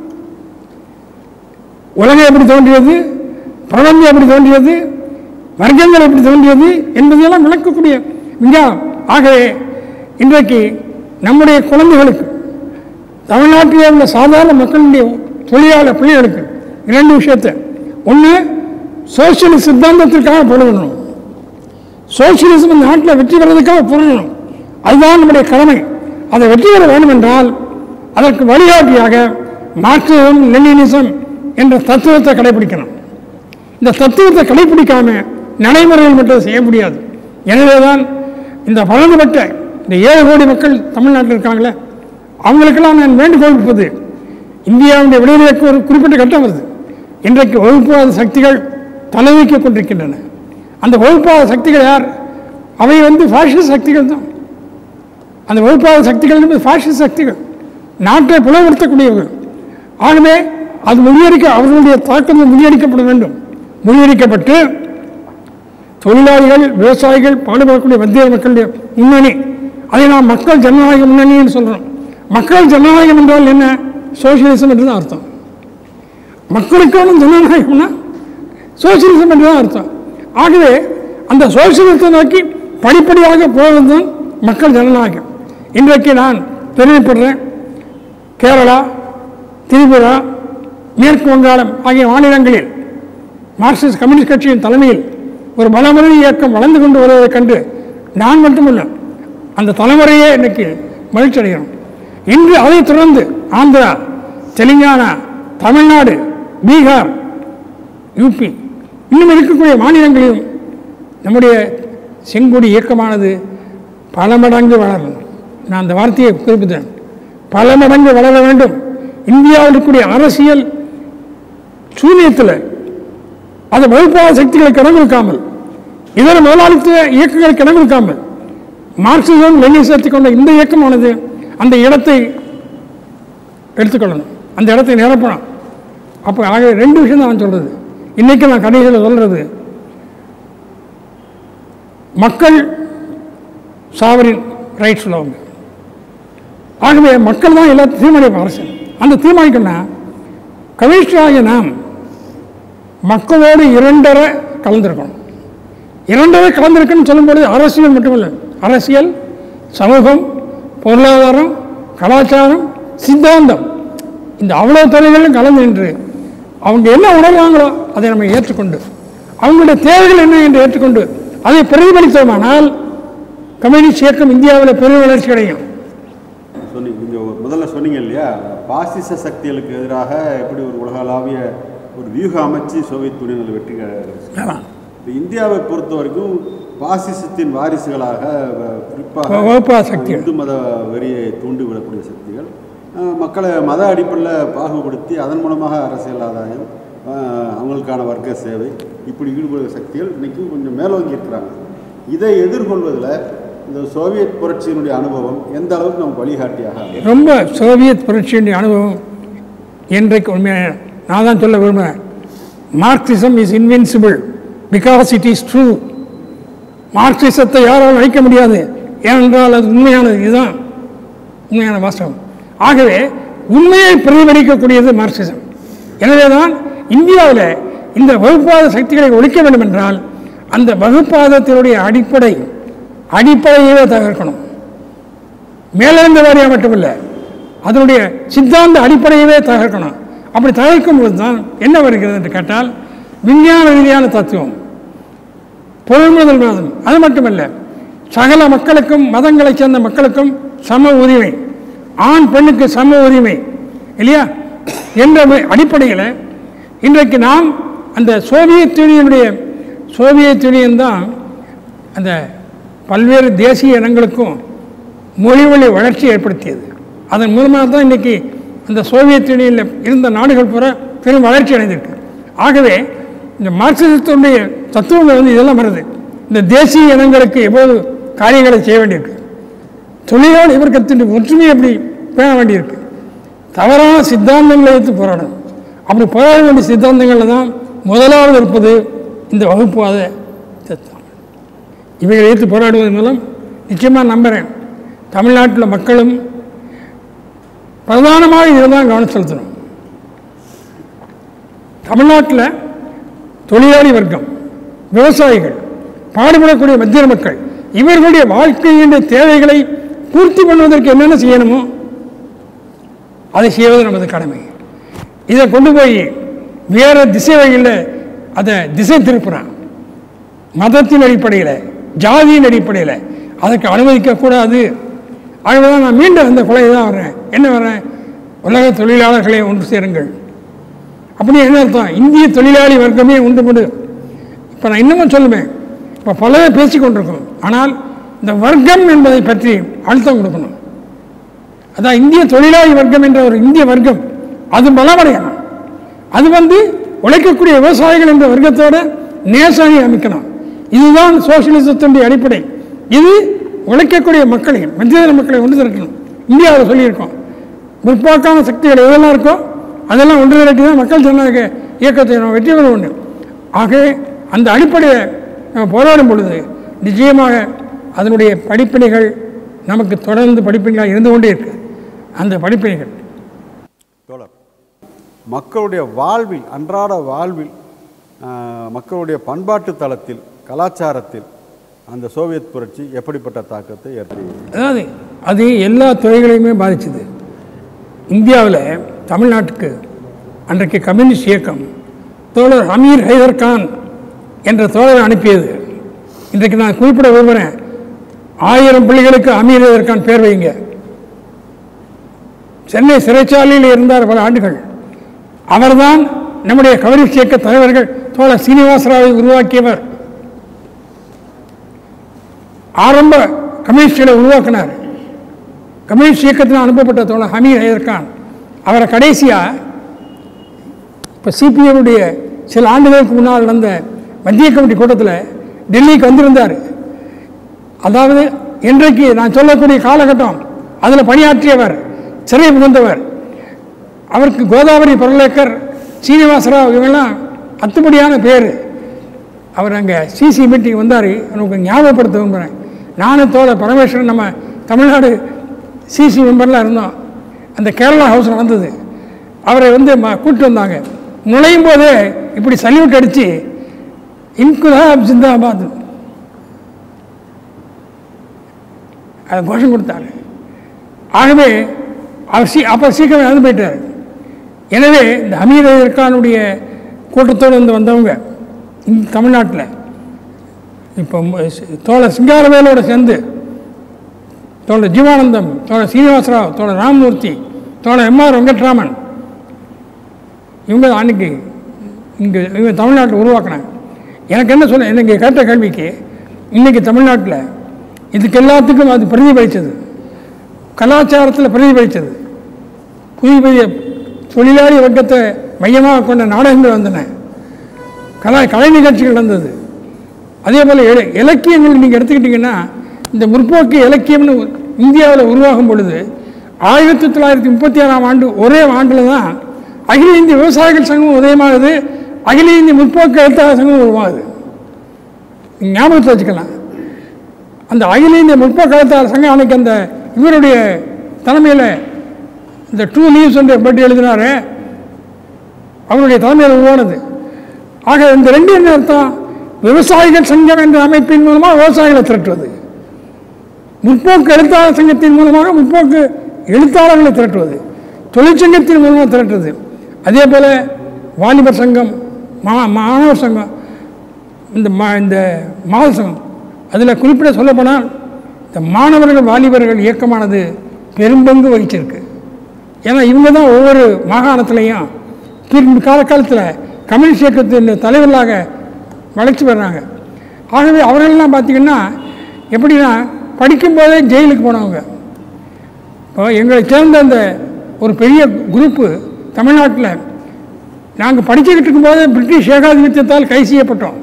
உலகம் எப்படி தோன்றியது பிரபஞ்சம் எப்படி தோன்றியது வர்க்கங்கள் எப்படி தோன்றியது என்பதையெல்லாம் விளக்கக்கூடிய விஞ்ஞானம் ஆகவே இன்றைக்கு நம்முடைய குழந்தைகளுக்கு தமிழ்நாட்டிலே உள்ள சாதாரண மக்களுடைய தொழிலாளர் பிள்ளைகளுக்கு இரண்டு விஷயத்தை ஒன்று சோசியலிஸ்ட் சித்தாந்தத்திற்காக போடணும் சோசியலிசம் இந்த நாட்டில் வெற்றி பெறதுக்காக போடணும் அதுதான் நம்முடைய கடமை அதை வெற்றி பெற வேண்டும் என்றால் அதற்கு வழிகாட்டியாக மார்க்சிசம் லெனினிசம் என்ற தத்துவத்தை கடைபிடிக்கணும் இந்த தத்துவத்தை கடைபிடிக்காம நடைமுறையில் மட்டும் செய்ய முடியாது எனவேதான் இந்த பலனுபட்ட இந்த ஏழு கோடி மக்கள் தமிழ்நாட்டில் இருக்காங்களே அவங்களுக்கெல்லாம் நான் வேண்டுகோள் விடுப்பது இந்தியாவுடைய விடுதலைக்கு ஒரு குறிப்பிட்ட கட்டம் வருது இன்றைக்கு வகுப்புவாத சக்திகள் தலைவிக்க கொண்டிருக்கின்றன அந்த வகுப்புவாத சக்திகள் யார் அவை வந்து பாசிச சக்திகள் தான் அந்த வகுப்பாத சக்திகள் என்பது பாசிச சக்திகள் நாட்டை புலப்படுத்தக்கூடியவர்கள் ஆகவே அது முறியடிக்க அவர்களுடைய தாக்கங்கள் முறியடிக்கப்பட வேண்டும் முறியடிக்கப்பட்டு தொழிலாளிகள் விவசாயிகள் பாடுபடக்கூடிய மத்திய மக்களுடைய முன்னணி அதை நாம் மக்கள் ஜனநாயக முன்னணின்னு சொல்கிறோம் மக்கள் ஜனநாயகம் என்றால் என்ன சோசியலிசம் என்று தான் அர்த்தம் மக்களுக்கான ஜனநாயகம்னா சோசியலிசம் என்று தான் அர்த்தம் ஆகவே அந்த சோசியலிசத்தை நோக்கி படிப்படியாக போவது தான் மக்கள் ஜனநாயகம் இன்றைக்கு நான் பெருமைப்படுறேன் கேரளா திரிபுரா மேற்கு வங்காளம் ஆகிய மாநிலங்களில் மார்க்சிஸ்ட் கம்யூனிஸ்ட் கட்சியின் தலைமையில் ஒரு பலமுறை இயக்கம் வளர்ந்து கொண்டு வருவதைக் கண்டு நான் மட்டுமல்ல அந்த தலைமுறையே இன்னைக்கு மகிழ்ச்சி அடைகிறோம் இன்று அதைத் தொடர்ந்து ஆந்திரா தெலுங்கானா தமிழ்நாடு பீகார் யூபி இன்னும் இருக்கக்கூடிய மாநிலங்களிலும் நம்முடைய செங்கொடி இயக்கமானது பல மடங்கு வளரணும் நான் அந்த வார்த்தையை குறிப்பிட்டேன் பல மடங்கு வளர வேண்டும் இந்தியாவில் இருக்கக்கூடிய அரசியல் சூனியத்தில் அது வகுப்பாத சக்திகளுக்கு இடம் கொடுக்காமல் இதர முதலாளித்துவ இயக்கங்களுக்கு இடம் கொடுக்காமல் மார்க்சிசம் லெனிசத்தை கொண்ட இந்த இயக்கமானது அந்த இடத்தை எடுத்துக்கொள்ளணும் அந்த இடத்தை நிரப்பணும் அப்போ ஆக ரெண்டு விஷயம் தான் நான் சொல்கிறது இன்றைக்கி நான் கடைசியில் சொல்கிறது மக்கள் சாவரின் ரைட்ஸ் உள்ளவங்க ஆகவே மக்கள் தான் எல்லாத்தையும் தீர்மானிப்பாங்க அரசு அந்த தீர்மானிக்கணும்னா கமிஷனராகிய நாம் மக்களோடு இரண்டரை கலந்திருக்கணும் இரண்டரை கலந்திருக்குன்னு சொல்லும்போது அரசியல் மட்டுமல்ல அரசியல் சமூகம் பொருளாதாரம் கலாச்சாரம் சித்தாந்தம் இந்த அவ்வளோ துறைகளிலும் கலந்து நின்று அவங்க என்ன உணர்வாங்களோ அதை நம்ம ஏற்றுக்கொண்டு அவங்களுடைய தேவைகள் என்ன என்று ஏற்றுக்கொண்டு அதை பிரதிபலித்தோமானால் கம்யூனிஸ்ட் இயக்கம் இந்தியாவில் பெரிய வளர்ச்சி அடையும் சொன்னீங்க நீங்கள் முதல்ல சொன்னீங்க இல்லையா பாசிச சக்திகளுக்கு எதிராக எப்படி ஒரு உலகளாவிய ஒரு வியூகம் அமைச்சு சோவியத் யூனியனில் வெற்றி கிடைச்சு ஆமாம் இப்போ இந்தியாவை பொறுத்த வரைக்கும் பாசிசத்தின் வாரிசுகளாக வ- குறிப்பாக வகுப்பா சக்திகள். இந்து மத வெறியை தூண்டிவிடக்கூடிய சக்திகள் அஹ், மக்களை மத அடிப்படையில் பாகுபடுத்தி அதன் மூலமாக அரசியல் ஆதாயம் அஹ், அவங்களுக்கான வர்க்க சேவை இப்படி ஈடுபடுகிற சக்திகள் இன்றைக்கும் கொஞ்சம் மேலோங்கி இருக்கிறாங்க இதை எதிர்கொள்வதில் இந்த சோவியத் புரட்சியினுடைய அனுபவம் எந்த அளவுக்கு நமக்கு வழிகாட்டியாக அமையும்? ரொம்ப சோவியத் புரட்சியினுடைய அனுபவம் என்றைக்கு உண்மையான நான் தான் சொல்ல விரும்புகிறேன் Marxism is invincible because it is true மார்க்சிசத்தை யாராலும் அழிக்க முடியாது ஏனென்றால் அது உண்மையானது இதுதான் உண்மையான வாஸ்தவம் ஆகவே உண்மையை பிரதிபலிக்கக்கூடியது மார்க்சிசம் எனவே தான் இந்தியாவில் இந்த வகுப்பாத சக்திகளை ஒழிக்க வேண்டும் என்றால் அந்த வகுப்பாதத்தினுடைய அடிப்படை அடிப்படையவே தகர்க்கணும் மேலிருந்த வாரியாக மட்டுமில்லை அதனுடைய சித்தாந்த அடிப்படையவே தகர்க்கணும் அப்படி தகர்க்கும் போது தான் என்ன வருகிறது என்று கேட்டால் விஞ்ஞான ரீதியான தத்துவம் பொருள்முதல் வாதம் அது மட்டுமல்ல சகல மக்களுக்கும் மதங்களைச் சேர்ந்த மக்களுக்கும் சம உரிமை ஆண் பெண்ணுக்கு சம உரிமை இல்லையா என்ற அடிப்படையில் இன்றைக்கு நாம் அந்த சோவியத் யூனியனுடைய சோவியத் யூனியன் தான் அந்த பல்வேறு தேசிய இனங்களுக்கும் மொழி வழி வளர்ச்சி ஏற்படுத்தியது அதன் மூலமாக தான் இன்றைக்கி அந்த சோவியத் யூனியனில் இருந்த நாடுகள் பூரா பெரும் வளர்ச்சி அடைந்திருக்கு ஆகவே இந்த மார்க்சிசத்தினுடைய தத்துவங்கள் வந்து இதெல்லாம் வருது இந்த தேசிய இனங்களுக்கு எவ்வளவு காரியங்களை செய்ய வேண்டியிருக்கு தொழிலாளி வர்க்கத்தின் ஒற்றுமை எப்படி பேண வேண்டியிருக்கு தவறான சித்தாந்தங்களை எடுத்து போராடணும் அப்படி போராட வேண்டிய சித்தாந்தங்களில் தான் முதலாவது இருப்பது இந்த வகுப்புவாத தத்துவம் இவைகளை எடுத்து போராடுவதன் மூலம் நிச்சயமாக நம்புகிறேன் தமிழ்நாட்டில் மக்களும் பிரதானமாக இதில் தான் கவனம் செலுத்தணும் தமிழ்நாட்டில் தொழிலாளி வர்க்கம் விவசாயிகள் பாடுபடக்கூடிய மத்திய மக்கள் இவர்களுடைய வாழ்க்கையின் தேவைகளை பூர்த்தி பண்ணுவதற்கு என்னென்ன செய்யணுமோ அதை செய்வது நமது கடமை இதை கொண்டு போய் வேறு திசை வழியில் அதை திசை திருப்புறான் மதத்தின் அடிப்படையில் ஜாதியின் அடிப்படையில் அதற்கு அனுமதிக்கக்கூடாது ஆகவே தான் நான் மீண்டும் அந்த கொலையை தான் வர்றேன் என்ன வர்றேன் உலக தொழிலாளர்களை ஒன்று சேருங்கள் அப்படி என்ன அர்த்தம் இந்திய தொழிலாளி வர்க்கமே உண்டு கொண்டு இப்போ நான் இன்னமும் சொல்லுவேன் இப்போ பலவே பேசி கொண்டிருக்கோம் ஆனால் இந்த வர்க்கம் என்பதை பற்றி அழுத்தம் கொடுக்கணும் அதான் இந்திய தொழிலாளி வர்க்கம் என்ற ஒரு இந்திய வர்க்கம் அது பலமடையணும் அது வந்து உழைக்கக்கூடிய விவசாயிகள் என்ற வர்க்கத்தோட நேசனை அமைக்கணும் இதுதான் சோசியலிசத்தினுடைய அடிப்படை இது உழைக்கக்கூடிய மக்களை மத்திய மக்களை ஒன்று திரட்டணும் இந்தியாவில் சொல்லியிருக்கோம் முற்போக்கான சக்திகள் எதெல்லாம் இருக்கோ அதெல்லாம் ஒன்று திரட்டி தான் மக்கள் ஜனநாயக இயக்கத்தை நம்ம வெற்றி பெற வேண்டும் ஆகவே அந்த அடிப்படையை நம்ம போராடும் பொழுது நிச்சயமாக அதனுடைய படிப்பினைகள் நமக்கு தொடர்ந்து படிப்பினைகளாக இருந்து கொண்டே இருக்கு அந்த படிப்பினைகள் தோழர் மக்களுடைய வாழ்வில் அன்றாட வாழ்வில் ஆஹ், மக்களுடைய பண்பாட்டு தளத்தில் கலாச்சாரத்தில் அந்த சோவியத் புரட்சி எப்படிப்பட்ட தாக்கத்தை ஏற்படுத்தியது அதாவது அது எல்லா துறைகளையுமே பாதிச்சது இந்தியாவில் தமிழ்நாட்டுக்கு அன்றைக்கு கம்யூனிஸ்ட் இயக்கம் தோழர் அமீர் ஹைதர் கான் என்ற தோழரை அனுப்பியது இன்றைக்கு நான் குறிப்பிட விரும்புகிறேன் ஆயிரம் பிள்ளைகளுக்கு அமீர் ஹைதர் கான் பேர் வைங்க சென்னை சிறைச்சாலையில் இருந்தார் பல ஆண்டுகள் அவர்தான் நம்முடைய கம்யூனிஸ்ட் இயக்க தலைவர்கள் தோழர் சீனிவாசராவை உருவாக்கியவர் ஆரம்ப கம்யூனிஸ்டுகளை உருவாக்கினார் கம்யூனிஸ்ட் இயக்கத்தில் அனுப்பப்பட்ட தோழர் ஹமீர் ஹைதர் கான் அவரை கடைசியாக இப்போ சிபிஎம்முடைய சில ஆண்டுகளுக்கு முன்னால் நடந்த மத்திய கமிட்டி கூட்டத்தில் டெல்லிக்கு வந்திருந்தார் அதாவது இன்றைக்கு நான் சொல்லக்கூடிய காலகட்டம் அதில் பணியாற்றியவர் சிறை புகுந்தவர் அவருக்கு கோதாவரி பரலேக்கர் சீனிவாசராவ் இவங்கெல்லாம் அத்துப்படியான பேர் அவர் அங்கே சிசி மீட்டிங் வந்தார் எனக்கு ஞாபகப்படுத்த விரும்புகிறேன் நானும் தோழ பரமேஸ்வரன் நம்ம தமிழ்நாடு சிசி மெம்பர்லாம் இருந்தோம் அந்த கேரளா ஹவுஸ் நடந்தது அவரை வந்து ம கூப்பிட்டு வந்தாங்க நுழையும் போதே இப்படி சல்யூட் அடித்து இன்குலாப் ஜிந்தாபாத் அது கோஷம் கொடுத்தாரு ஆகவே அவர் சீ அப்போ சீக்கிரம் இறந்து போயிட்டார் எனவே இந்த அமீர் அலி கானுடைய கூட்டத்தோடு வந்து வந்தவங்க இந்த தமிழ்நாட்டில் இப்போ ம- சி- தோழர் சிங்காரவேலோட சேர்ந்து தோழர் ஜீவானந்தம் தோழர் சீனிவாசராவ் தோழர் ராமமூர்த்தி தோழர் எம்ஆர் வெங்கட்ராமன் இவங்க அன்னைக்கு இங்கே இவங்க தமிழ்நாட்டில் உருவாக்குனாங்க எனக்கு என்ன சொல்ல எனக்கு கேட்ட கேள்விக்கு இன்றைக்கி தமிழ்நாட்டில் இதுக்கு எல்லாத்துக்கும் அது பிரதிபலித்தது கலாச்சாரத்தில் பிரதிபலித்தது புதிய புதிய தொழிலாளி வர்க்கத்தை மையமாக கொண்ட நாடகங்கள் வந்தன கலா கலை நிகழ்ச்சிகள் நடந்தது அதே போல் இல இலக்கியங்கள் நீங்கள் எடுத்துக்கிட்டிங்கன்னா இந்த முற்போக்கு இலக்கியம்னு இந்தியாவில் உருவாகும் பொழுது ஆயிரத்தி தொள்ளாயிரத்தி முப்பத்தி ஆறாம் ஆண்டு ஒரே ஆண்டில் தான் அகில இந்திய விவசாயிகள் சங்கம் உதயமாகுது அகில இந்திய முற்போக்கு எழுத்தாளர் சங்கம் உருவாகுது நீங்க ஞாபகத்தை வச்சுக்கலாம் அந்த அகில இந்திய முற்போக்கு எழுத்தாளர் சங்கம் அன்னைக்கு அந்த இவருடைய தலைமையில் இந்த டூ லீவ்ஸ் என்ற பட்டி எழுதினாரு அவருடைய தலைமையில் உருவானது ஆக இந்த ரெண்டு என்ன அர்த்தம் விவசாயிகள் சங்கம் என்ற அமைப்பின் மூலமாக விவசாயிகளை திரட்டுவது முற்போக்கு எழுத்தாளர் சங்கத்தின் மூலமாக முற்போக்கு எழுத்தாளர்களை திரட்டுவது தொழிற்சங்கத்தின் மூலமாக திரட்டுவது அதே போல் வாலிபர் சங்கம் மா மாணவர் சங்கம் இந்த மா இந்த மாதர் சங்கம் அதில் குறிப்பிட சொல்லப்போனால் இந்த மாணவர்கள் வாலிபர்கள் இயக்கமானது பெரும்பங்கு வகிச்சிருக்கு ஏன்னா இவங்க தான் ஒவ்வொரு மாகாணத்துலேயும் பின் காலகாலத்தில் கம்யூனிஸ்ட் இயக்கத்தின் தலைவர்களாக வளர்ச்சி வர்றாங்க ஆகவே அவர்கள்லாம் பார்த்திங்கன்னா எப்படின்னா படிக்கும்போதே ஜெயிலுக்கு போனவங்க இப்போ எங்களை சேர்ந்த அந்த ஒரு பெரிய குரூப்பு தமிழ்நாட்டில் நாங்கள் படிச்சுக்கிட்டு இருக்கும்போது பிரிட்டிஷ் ஏகாதிபத்தியத்தால் கை செய்யப்பட்டோம்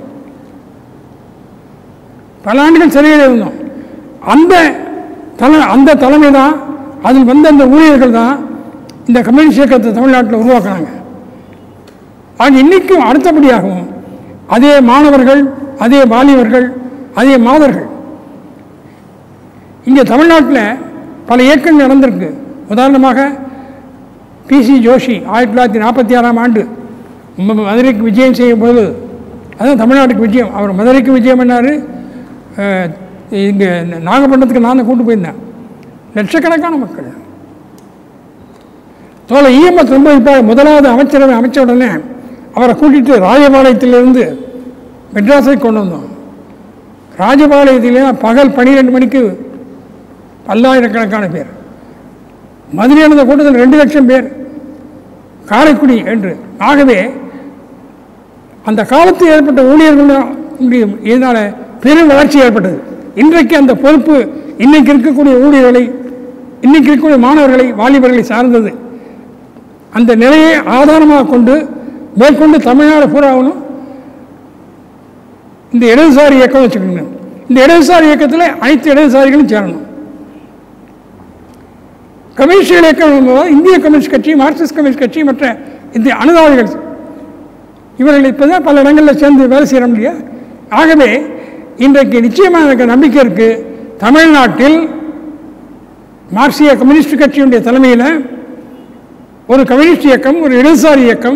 பல ஆண்டுகள் சிறையில் இருந்தோம் அந்த தலை அந்த தலைமை தான் அதில் வந்த அந்த ஊழியர்கள் தான் இந்த கம்யூனிஸ்ட் இயக்கத்தை தமிழ்நாட்டில் உருவாக்குனாங்க ஆக இன்றைக்கும் அடுத்தபடியாகவும் அதே மாணவர்கள் அதே வாலிபர்கள் அதே மாதர்கள் இங்கே தமிழ்நாட்டில் பல இயக்கங்கள் நடந்திருக்கு உதாரணமாக பிசி ஜோஷி ஆயிரத்தி தொள்ளாயிரத்தி நாற்பத்தி ஆறாம் ஆண்டு ம- மதுரைக்கு விஜயம் செய்யும் போது அதான் தமிழ்நாட்டுக்கு விஜயம் அவர் மதுரைக்கு விஜயம் பண்ணார் இங்கே நாகப்பட்டினத்துக்கு நான் தான் கூட்டு போயிருந்தேன் லட்சக்கணக்கான மக்கள் தோழ இஎம்எஸ் ரொம்ப இப்போ முதலாவது அமைச்சரவை அமைச்ச உடனே அவரை கூட்டிட்டு ராஜபாளையத்திலிருந்து மெட்ராஸை கொண்டு வந்தோம் ராஜபாளையத்திலே பகல் பன்னிரெண்டு மணிக்கு பல்லாயிரக்கணக்கான பேர் மதுரை நடந்த கூட்டத்தில் ரெண்டு லட்சம் பேர் காரைக்குடி என்று ஆகவே அந்த காலத்தில் ஏற்பட்ட ஊழியர்களுடைய இதனால் பெரும் வளர்ச்சி ஏற்பட்டது இன்றைக்கு அந்த பொறுப்பு இன்னைக்கு இருக்கக்கூடிய ஊழியர்களை இன்னைக்கு இருக்கக்கூடிய மாணவர்களை வாலிபர்களை சார்ந்தது அந்த நிலையை ஆதாரமாக கொண்டு மேற்கொண்டு தமிழ்நாடு பூராவணும் இந்த இடதுசாரி இயக்கம் வச்சுக்கோங்க இந்த இடதுசாரி இயக்கத்தில் அனைத்து இடதுசாரிகளும் சேரணும் கம்யூனிஸ்ட் இயக்கம் என்பது இந்திய கம்யூனிஸ்ட் கட்சி மார்க்சிஸ்ட் கம்யூனிஸ்ட் கட்சி மற்ற இந்த அனுதாபிகள் இவர்கள் இப்போ தான் பல இடங்களில் சேர்ந்து வேலை செய்ய முடியாது ஆகவே இன்றைக்கு நிச்சயமாக எனக்கு நம்பிக்கை இருக்குது தமிழ்நாட்டில் மார்க்சிய கம்யூனிஸ்ட் கட்சியினுடைய தலைமையில் ஒரு கம்யூனிஸ்ட் இயக்கம் ஒரு இடதுசாரி இயக்கம்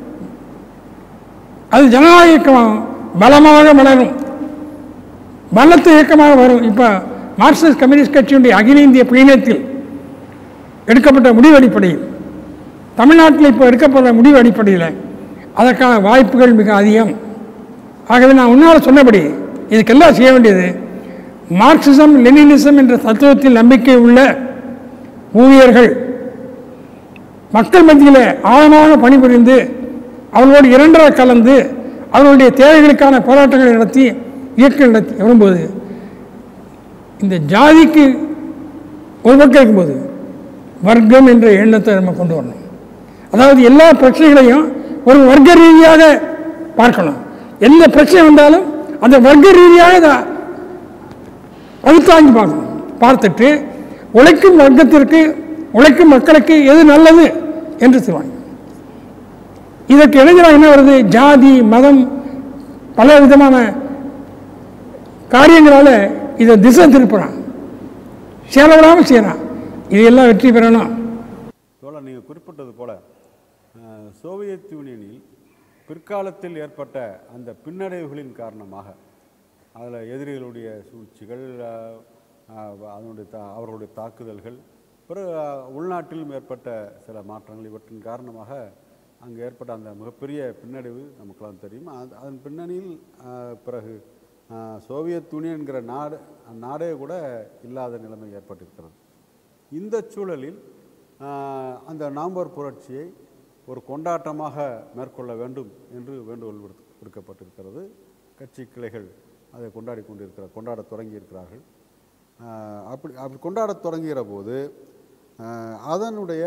அது ஜனநாயக இயக்கம் பலமாக வளரும் பலத்த இயக்கமாக வரும் இப்போ மார்க்சிஸ்ட் கம்யூனிஸ்ட் கட்சியினுடைய அகில இந்திய பிளீனத்தில் எடுக்கப்பட்ட முடிவு அடிப்படையில் தமிழ்நாட்டில் இப்போ எடுக்கப்படுற முடிவு அடிப்படையில் அதற்கான வாய்ப்புகள் மிக அதிகம் ஆகவே நான் உன்னால் சொன்னபடி இதுக்கெல்லாம் செய்ய வேண்டியது மார்க்சிசம் லெனினிசம் என்ற தத்துவத்தில் நம்பிக்கை உள்ள ஊழியர்கள் மக்கள் மத்தியில் ஆழமாக பணிபுரிந்து அவர்களோடு இரண்டரை கலந்து அவர்களுடைய தேவைகளுக்கான போராட்டங்களை நடத்தி இயக்கம் நடத்தி வரும்போது இந்த ஜாதிக்கு ஒரு பக்கம் இருக்கும்போது வர்க்கம் என்ற எண்ணத்தை நம்ம கொண்டு வரணும் அதாவது எல்லா பிரச்சனைகளையும் ஒரு வர்க்க ரீதியாக பார்க்கணும் எந்த பிரச்சனை வந்தாலும் அந்த வர்க்க ரீதியாக அதை பகுத்தாங்கி பார்க்கணும் பார்த்துட்டு உழைக்கும் வர்க்கத்திற்கு உழைக்கும் மக்களுக்கு எது நல்லது என்று சொல்லுவாங்க இதற்கு இளைஞராக என்ன வருது ஜாதி மதம் பல விதமான காரியங்களால் இதை திசை திருப்புறான் சேரவிடாமல் செய்கிறான் இதையெல்லாம் வெற்றி பெறணும் தோழர் நீங்கள் குறிப்பிட்டது போல அஹ், சோவியத் யூனியனில் பிற்காலத்தில் ஏற்பட்ட அந்த பின்னடைவுகளின் காரணமாக அதில் எதிரிகளுடைய சூழ்ச்சிகள் அஹ், அஹ், அதனுடைய தா அவர்களுடைய தாக்குதல்கள் பிறகு அஹ், உள்நாட்டிலும் ஏற்பட்ட சில மாற்றங்கள் இவற்றின் காரணமாக அங்கே ஏற்பட்ட அந்த மிகப்பெரிய பின்னடைவு நமக்கெல்லாம் தெரியும் அது- அதன் பின்னணியில் அஹ், பிறகு அஹ், சோவியத் யூனியன்கிற நாடு நாடே கூட இல்லாத நிலைமை ஏற்பட்டிருக்கிறது இந்த சூழலில் ஆஹ், அந்த நவம்பர் புரட்சியை ஒரு கொண்டாட்டமாக மேற்கொள்ள வேண்டும் என்று வேண்டுகோள் விடுத்து- விடுக்கப்பட்டிருக்கிறது கட்சி கிளைகள் அதை கொண்டாடி கொண்டிருக்கிற கொண்டாடத் தொடங்கி இருக்கிறார்கள் ஆஹ், அப்படி அப்படி கொண்டாடத் தொடங்குகிற போது ஆஹ், அதனுடைய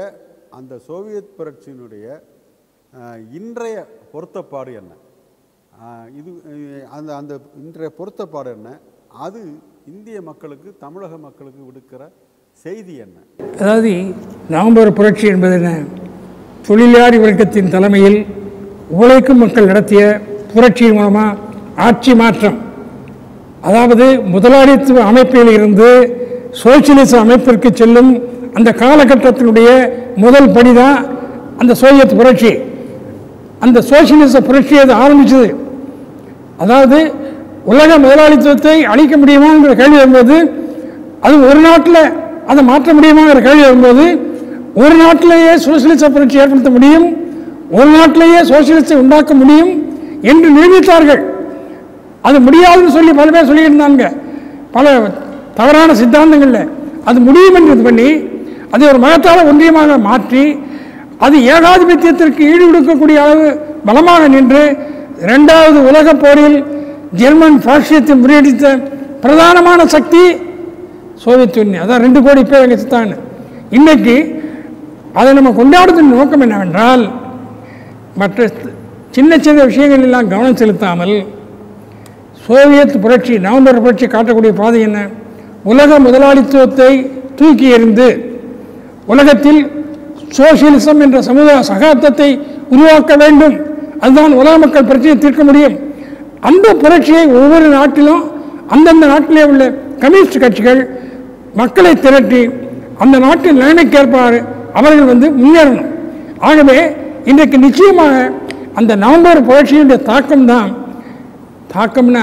அந்த சோவியத் புரட்சியினுடைய அஹ், இன்றைய பொருத்தப்பாடு என்ன அஹ், இது அஹ், அந்த அந்த இன்றைய பொருத்தப்பாடு என்ன அது இந்திய மக்களுக்கு தமிழக மக்களுக்கு விடுக்கிற செய்தி என்ன அதாவது நவம்பர் புரட்சி என்பது என்ன தொழிலாளி வர்க்கத்தின் தலைமையில் உழைக்கும் மக்கள் நடத்திய புரட்சியின் மூலமாக ஆட்சி மாற்றம் அதாவது முதலாளித்துவ அமைப்பில் இருந்து சோசியலிச அமைப்பிற்கு செல்லும் அந்த காலகட்டத்தினுடைய முதல் படிதான் அந்த சோவியத் புரட்சி அந்த சோசியலிச புரட்சி அது ஆரம்பிச்சது அதாவது உலக முதலாளித்துவத்தை அழிக்க முடியுமாங்கிற கேள்வி வரும்போது அது ஒரு நாட்டில் அதை மாற்ற முடியுமாங்கிற கேள்வி வரும்போது ஒரு நாட்டிலேயே சோசியலிச புரட்சி ஏற்படுத்த முடியும் ஒரு நாட்டிலேயே சோசியலிசத்தை உண்டாக்க முடியும் என்று நிரூபித்தார்கள் அது முடியாதுன்னு சொல்லி பல பேர் சொல்லிட்டு இருந்தாங்க பல தவறான சித்தாந்தங்களில் அது முடியும் என்று இது பண்ணி அதை ஒரு மகத்தான ஒன்றியமாக மாற்றி அது ஏகாதிபத்தியத்திற்கு ஈடு கொடுக்கக்கூடிய அளவு பலமாக நின்று இரண்டாவது உலகப் போரில் ஜெர்மன் பாஷ்யத்தை முறியடித்த பிரதானமான சக்தி சோவியத் யூனியன் அதான் ரெண்டு கோடி பேர் அங்கே செத்தாங்க இன்னைக்கு அதை நம்ம கொண்டாடுறதின் நோக்கம் என்னவென்றால் மற்ற சின்ன சின்ன விஷயங்கள் எல்லாம் கவனம் செலுத்தாமல் சோவியத் புரட்சி நவம்பர் புரட்சி காட்டக்கூடிய பாதை என்ன உலக முதலாளித்துவத்தை தூக்கி எறிந்து உலகத்தில் சோசியலிசம் என்ற சமுதாய சகாப்தத்தை உருவாக்க வேண்டும் அதுதான் உலக மக்கள் பிரச்சனையை தீர்க்க முடியும் அந்த புரட்சியை ஒவ்வொரு நாட்டிலும் அந்தந்த நாட்டிலே உள்ள கம்யூனிஸ்ட் கட்சிகள் மக்களை திரட்டி அந்த நாட்டின் நிலைமைக்கேற்பாறு அவர்கள் வந்து முன்னேறணும் ஆகவே இன்றைக்கு நிச்சயமாக அந்த நவம்பர் புரட்சியினுடைய தாக்கம் தான் தாக்கம்னா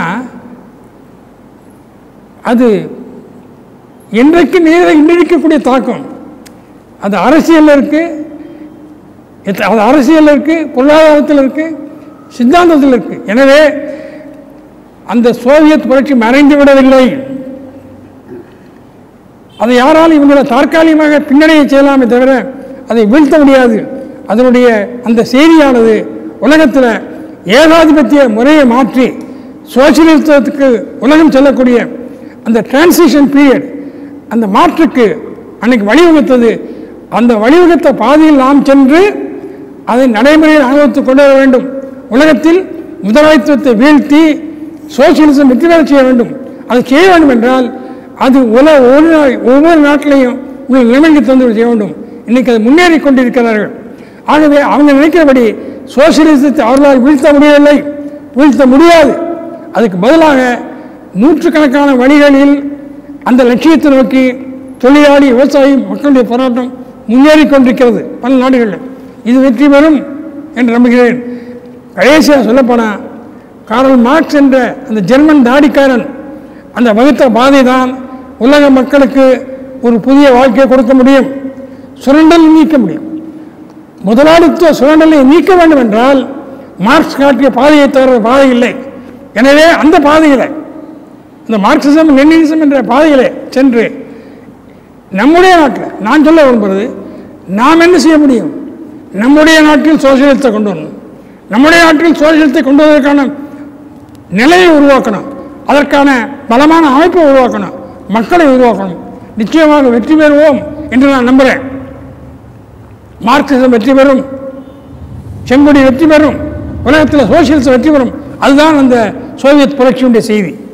அது என்றைக்கு நேர இன்றிருக்கக்கூடிய தாக்கம் அது அரசியலில் இருக்கு எத்த- அது அரசியலில் இருக்கு பொருளாதாரத்தில் இருக்கு சித்தாந்தத்தில் இருக்கு எனவே அந்த சோவியத் புரட்சி மறைந்து விடவில்லை அதை யாராலும் இவங்களை தற்காலிகமாக பின்னடையை செய்யலாமே தவிர அதை வீழ்த்த முடியாது அதனுடைய அந்த செய்தியானது உலகத்தில் ஏகாதிபத்திய முறையை மாற்றி சோசியலிசத்துக்கு உலகம் செல்லக்கூடிய அந்த டிரான்சிஷன் பீரியட் அந்த மாற்றுக்கு அன்னைக்கு வழிவகுத்தது அந்த வழிவகுத்த பாதையில் நாம் சென்று அதை நடைமுறையில் அனுபவித்துக் கொண்டு வர வேண்டும் உலகத்தில் முதலாளித்துவத்தை வீழ்த்தி சோசியலிசம் வெற்றி பெற செய்ய வேண்டும் அதை செய்ய வேண்டும் என்றால் அது உல ஒரு நாள் ஒவ்வொரு நாட்டிலையும் உள்ள நிலைமைக்கு தந்து செய்ய வேண்டும் இன்னைக்கு அது முன்னேறி கொண்டிருக்கிறார்கள் ஆகவே அவங்க நினைக்கிறபடி சோசியலிசத்தை அவர்களால் வீழ்த்த முடியவில்லை வீழ்த்த முடியாது அதுக்கு பதிலாக நூற்றுக்கணக்கான வழிகளில் அந்த லட்சியத்தை நோக்கி தொழிலாளி விவசாயி மக்களுடைய போராட்டம் முன்னேறி கொண்டிருக்கிறது பல நாடுகளில் இது வெற்றி பெறும் என்று நம்புகிறேன் கடைசியாக சொல்லப்போனால் காரல் மார்க்ஸ் என்ற அந்த ஜெர்மன் தாடிக்காரன் அந்த வகுத்த பாதை தான் உலக மக்களுக்கு ஒரு புதிய வாழ்க்கையை கொடுக்க முடியும் சுரண்டல் நீக்க முடியும் முதலாளித்துவ சுரண்டலை நீக்க வேண்டும் என்றால் மார்க்ஸ் காட்டிய பாதையை தவிர பாதை இல்லை எனவே அந்த பாதையில் இந்த மார்க்சிசம் லெனினிசம் என்ற பாதையிலே சென்று நம்முடைய நாட்டில் நான் சொல்ல விரும்புகிறது நாம் என்ன செய்ய முடியும் நம்முடைய நாட்டில் சோசியலிசத்தை கொண்டு வரணும் நம்முடைய நாட்டில் சோசியலிசத்தை கொண்டு வருவதற்கான நிலையை உருவாக்கணும் அதற்கான பலமான அமைப்பை உருவாக்கணும் மக்களை உருவாக்கணும் நிச்சயமாக வெற்றி பெறுவோம் என்று நான் நம்புகிறேன் மார்க்சிசம் வெற்றி பெறும் செங்கொடி வெற்றி பெறும் உலகத்தில் சோசியலிசம் வெற்றி பெறும் அதுதான் அந்த சோவியத் புரட்சியுடைய செய்தி